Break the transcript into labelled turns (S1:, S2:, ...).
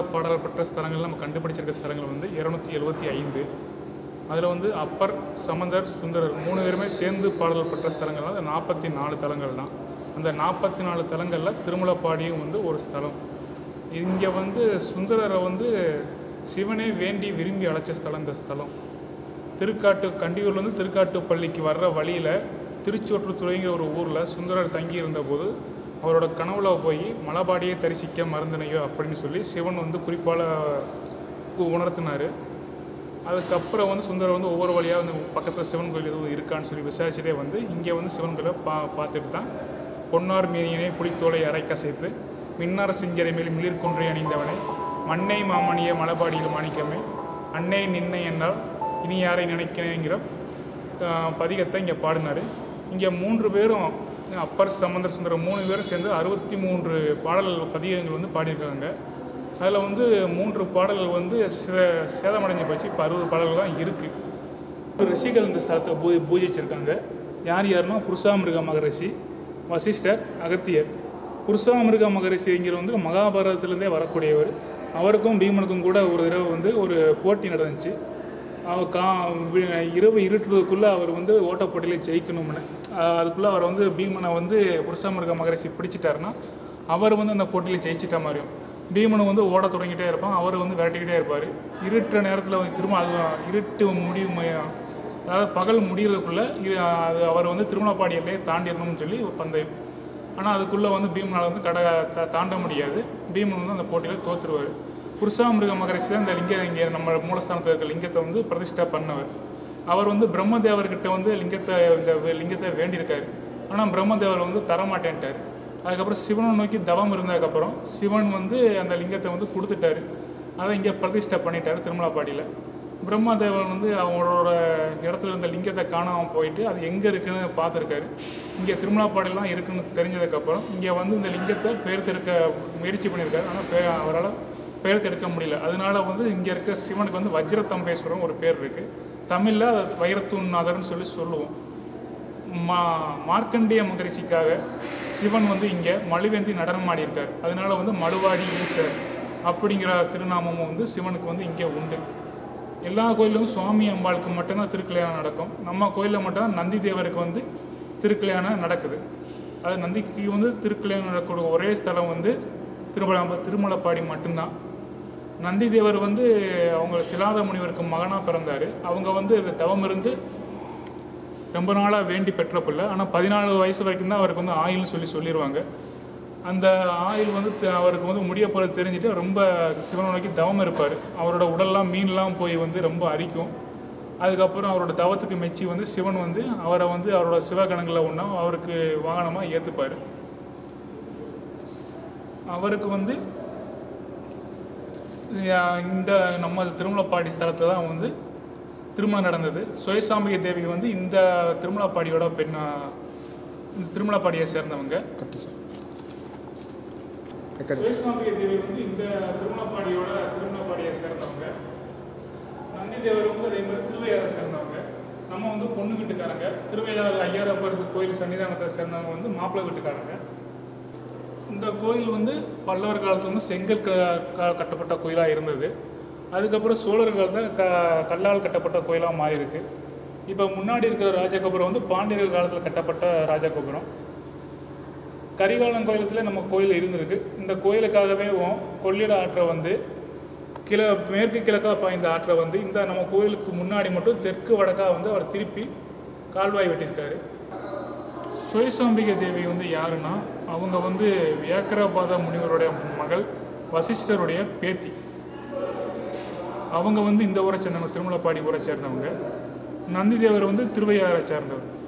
S1: பாடல் பெற்ற ஸ்தலங்கள் நம்ம கண்டுபிடிச்சிருக்க ஸ்தலங்கள் வந்து இரநூத்தி எழுபத்தி ஐந்து அதில் வந்து அப்பர் சமந்தர் சுந்தரர் மூணு பேருமே சேர்ந்து பாடல் பெற்ற ஸ்தலங்கள் வந்து நாற்பத்தி நாலு தலங்கள் தான் அந்த நாற்பத்தி நாலு தலங்களில் திருமலப்பாடியும் வந்து ஒரு ஸ்தலம் இங்கே வந்து சுந்தரரை வந்து சிவனே வேண்டி விரும்பி அழைச்ச ஸ்தலம் இந்த ஸ்தலம் திருக்காட்டு கண்டியூர்லேருந்து திருக்காட்டு பள்ளிக்கு வர்ற வழியில் திருச்சோற்றுத்துறைங்கிற ஒரு ஊரில் சுந்தரர் தங்கி இருந்தபோது அவரோட கனவுல போய் மலபாடியை தரிசிக்க மறந்தனையோ அப்படின்னு சொல்லி சிவன் வந்து குறிப்பால் உணர்த்தினார் அதுக்கப்புறம் வந்து சுந்தரர் வந்து ஒவ்வொரு வழியாக வந்து பக்கத்தில் சிவன் கோயில் எதுவும் இருக்கான்னு சொல்லி விசாரிச்சுட்டே வந்து இங்கே வந்து சிவன் கோயிலை பா பார்த்துட்டு தான் பொன்னார் மீனியனை புலித்தோலை அரை கசைத்து மின்னார சிங்கரை மேல் மிளிர் கொன்றை அணிந்தவனை மண்ணை மாமணிய மலபாடியில் மாணிக்கமே அன்னை நின்னை என்றால் இனி யாரை நினைக்கிறேங்கிற ஆஹ், பதிகத்தை இங்கே பாடினார் இங்கே மூன்று பேரும் அப்பர் சமந்தர் சுந்தரம் மூணு பேரும் சேர்ந்து அறுபத்தி மூன்று பாடல் பதிகங்கள் வந்து பாடியிருக்காங்க அதில் வந்து மூன்று பாடல்கள் வந்து சே சேதமடைஞ்சு போச்சு இப்போ அறுபது பாடல்கள் தான் இருக்குது ரிஷிகள் இந்த ஸ்தலத்தை பூ பூஜிச்சிருக்காங்க யார் யாருன்னா புருஷாமிருக மகரிஷி வசிஷ்டர் அகத்தியர் புருஷாமிருக மகரிஷிங்கிற வந்து மகாபாரதத்திலேருந்தே வரக்கூடியவர் அவருக்கும் பீமனுக்கும் கூட ஒரு தடவை வந்து ஒரு போட்டி நடந்துச்சு அவ கா வி- இரவு இருட்டுறதுக்குள்ளே அவர் வந்து ஓட்டப்போட்டியில் ஜெயிக்கணும்னு அஹ் அதுக்குள்ளே அவர் வந்து பீமனை வந்து புருஷாமிருக மகரிஷி பிடிச்சிட்டாருன்னா அவர் வந்து அந்த போட்டியில் ஜெயிச்சிட்ட மாதிரியும் பீமனு வந்து ஓட தொடங்கிட்டே இருப்பான் அவர் வந்து விரட்டிக்கிட்டே இருப்பார் இருட்டுற நேரத்தில் வந்து திரும்ப அது இருட்டு முடியும் அதாவது பகல் முடிகிறதுக்குள்ளே இரு- அது அவர் வந்து திருமணப்பாடி எல்லையை தாண்டிடணும்னு சொல்லி ஒரு பந்தயம் ஆனால் அதுக்குள்ளே வந்து பீமனால் வந்து கடை தா- தாண்ட முடியாது பீமன் வந்து அந்த போட்டியில் தோற்றுருவார் புருஷாமிருக மகரிஷி தான் இந்த லிங்க இங்கே நம்ம மூலஸ்தானத்தில் இருக்க லிங்கத்தை வந்து பிரதிஷ்டா பண்ணவர் அவர் வந்து பிரம்மதேவர்கிட்ட வந்து லிங்கத்தை இந்த வே- லிங்கத்தை வேண்டியிருக்காரு ஆனால் பிரம்மதேவர் வந்து தரமாட்டேன்ட்டார் அதுக்கப்புறம் சிவனை நோக்கி தவம் இருந்ததுக்கப்புறம் சிவன் வந்து அந்த லிங்கத்தை வந்து கொடுத்துட்டாரு அதை இங்கே பிரதிஷ்டை பண்ணிட்டாரு திருமலாப்பாடியில் பிரம்மதேவன் வந்து அவங்களோட இடத்துல இருந்த லிங்கத்தை காணாமல் போயிட்டு அது எங்கே இருக்குன்னு பார்த்துருக்காரு இங்கே திருமலாப்பாடிலாம் இருக்குன்னு தெரிஞ்சதுக்கப்புறம் இங்கே வந்து இந்த லிங்கத்தை பெயர் தெடுக்க முயற்சி பண்ணியிருக்காரு ஆனால் பே அவரால் பெயர் தெடுக்க முடியல அதனால வந்து இங்கே இருக்க சிவனுக்கு வந்து வஜ்ரத்தம்பேஸ்வரம் ஒரு பேர் இருக்குது தமிழில் வைரத்துநாதர்னு சொல்லி சொல்லுவோம் மா மார்க்கண்டிய மகரிஷிக்காக சிவன் வந்து இங்கே மழுவேந்தி நடனம் ஆடியிருக்கார் அதனால வந்து மழுவாடி ஈசர் அப்படிங்கிற திருநாமமும் வந்து சிவனுக்கு வந்து இங்கே உண்டு எல்லா கோயிலும் சுவாமி அம்பாளுக்கு மட்டும்தான் திருக்கல்யாணம் நடக்கும் நம்ம கோயிலில் மட்டும்தான் நந்தி தேவருக்கு வந்து திருக்கல்யாணம் நடக்குது அது நந்திக்கு வந்து திருக்கல்யாணம் நடக்கக்கூடிய ஒரே ஸ்தலம் வந்து திருமல திருமலப்பாடி மட்டும்தான் நந்தி தேவர் வந்து அவங்க சிலாத முனிவருக்கு மகனாக பிறந்தார் அவங்க வந்து தவம் இருந்து ரொம்ப நாளாக வேண்டி பெற்ற பிள்ளை ஆனால் பதினாலு வயசு வரைக்கும் தான் அவருக்கு வந்து ஆயில்னு சொல்லி சொல்லிடுவாங்க அந்த ஆயில் வந்து த- அவருக்கு வந்து முடிய போகிறது தெரிஞ்சுட்டு ரொம்ப சிவனை நோக்கி தவம் இருப்பார் அவரோட உடல்லாம் மீன்லாம் போய் வந்து ரொம்ப அரிக்கும் அதுக்கப்புறம் அவரோட தவத்துக்கு மெச்சி வந்து சிவன் வந்து அவரை வந்து அவரோட சிவகணங்களில் ஒன்றா அவருக்கு வாகனமாக ஏற்றுப்பார் அவருக்கு வந்து அஹ், இந்த நம்ம திருமலப்பாடி ஸ்தலத்தில் தான் வந்து திருமணம் நடந்தது சுயசாம்பிகை தேவி வந்து இந்த திருமலப்பாடியோட பெண்ணா இந்த திருமலப்பாடியை சேர்ந்தவங்க
S2: கட்டு சார்
S1: சுயசாம்பிகை தேவி வந்து இந்த திருமலப்பாடியோட திருமலப்பாடியை சேர்ந்தவங்க நந்தி தேவர் வந்து அதே மாதிரி திருவையாரை சேர்ந்தவங்க நம்ம வந்து பொண்ணு வீட்டுக்காரங்க திருவையாறு ஐயாரப்பர் கோயில் சன்னிதானத்தை சேர்ந்தவங்க வந்து மாப்பிள்ளை வீட்டுக்காரங்க இந்த கோயில் வந்து பல்லவர் காலத்துல வந்து செங்கல் க க- கட்டப்பட்ட கோயிலாக இருந்தது அதுக்கப்புறம் சோழர் காலத்தில் க கல்லால் கட்டப்பட்ட கோயிலாக மாறி இருக்கு இப்போ முன்னாடி இருக்கிற ராஜகோபுரம் வந்து பாண்டியர்கள் காலத்தில் கட்டப்பட்ட ராஜகோபுரம் கரிகாலன் கோயிலத்தில் நம்ம கோயில் இருந்திருக்கு இந்த கோயிலுக்காகவே கொள்ளிட ஆற்றை வந்து கிழ மேற்கு கிழக்காக பாய்ந்த ஆற்றை வந்து இந்த நம்ம கோயிலுக்கு முன்னாடி மட்டும் தெற்கு வடக்காக வந்து அவர் திருப்பி கால்வாய் வெட்டியிருக்காரு சுயசாம்பிகை தேவி வந்து யாருன்னா அவங்க வந்து வியாக்கரபாத முனிவருடைய மகள் வசிஷ்டருடைய பேத்தி அவங்க வந்து இந்த ஊரை சேர்ந்தவங்க திருமலப்பாடி ஊரை சேர்ந்தவங்க நந்திதேவர் வந்து திருவையாறை சேர்ந்தவர்